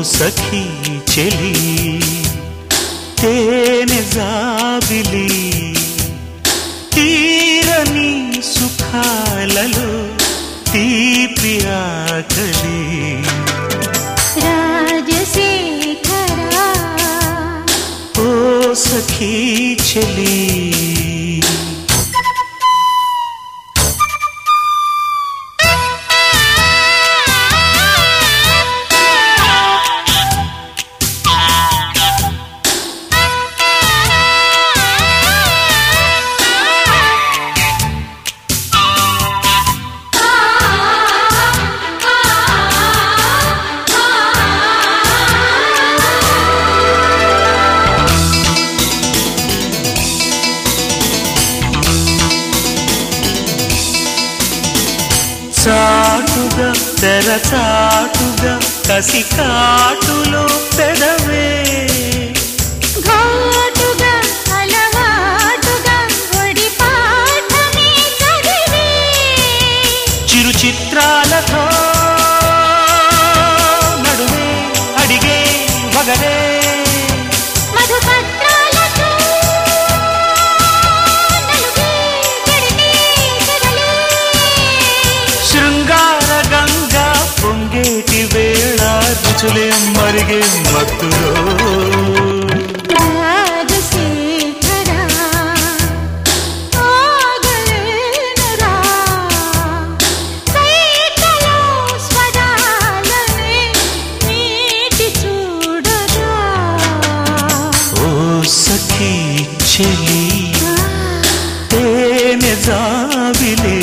సఖీ చెలి తేనె జాబిలి తీరని సుఖాలలో తీపి ఆకలి రాజశేఖరా ఓ సఖీ చెలి చాటుగా తెరచాటుగా కసి కాటులో పెదవే ఘాటుగా అలవాటుగా ఒడి పాఠమే చదివే చిరు చిత్రాలతో నడుమే అడిగే వగరే మధుపత్రాలతో నలుగే చెడితే చెదలే శృంగార గంగా పొంగేటి వేళ రుచులే మరిగే మత్తులో రాజశేఖరా ఆగలేనురా సైకలో స్వరాలనే నీటి చూడరా ఓ సఖీ చెలి తేనె జాబిలే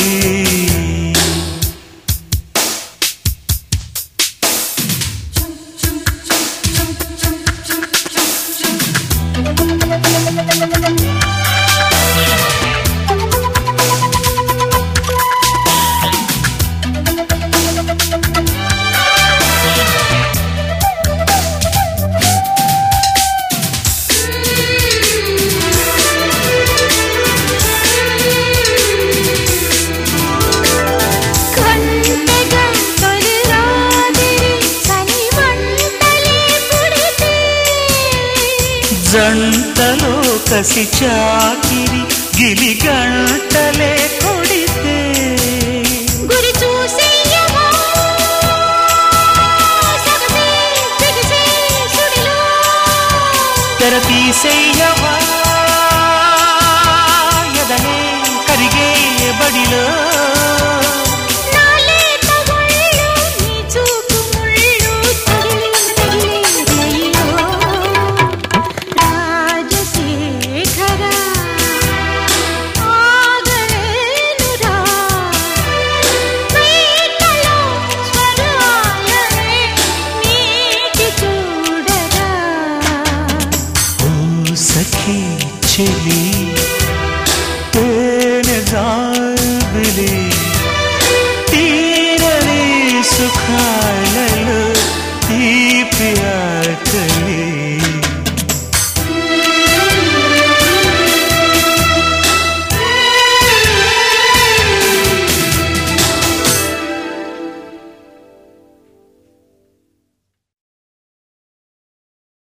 కంటగా తొలి రాత్రి సని మంటలే పుడితే జంటలో కసి చాకిరి గిలి గంటలే కొడితే గురి చూసేయవా సగసే బిగిసే సుడిలో తెర తీసేయవా ఎదనే కరిగే బడిలో నాలేత ఒళ్ళు నీ చూపు ముళ్ళు తగిలి తగిలి రైలో రాజశేఖరా ఆగలేనురా పైకలో స్వరాలనే నీటి చూడరా ఓ సఖీ చెలి తేనె జాబిలి తీరని సుఖాలలో తీపి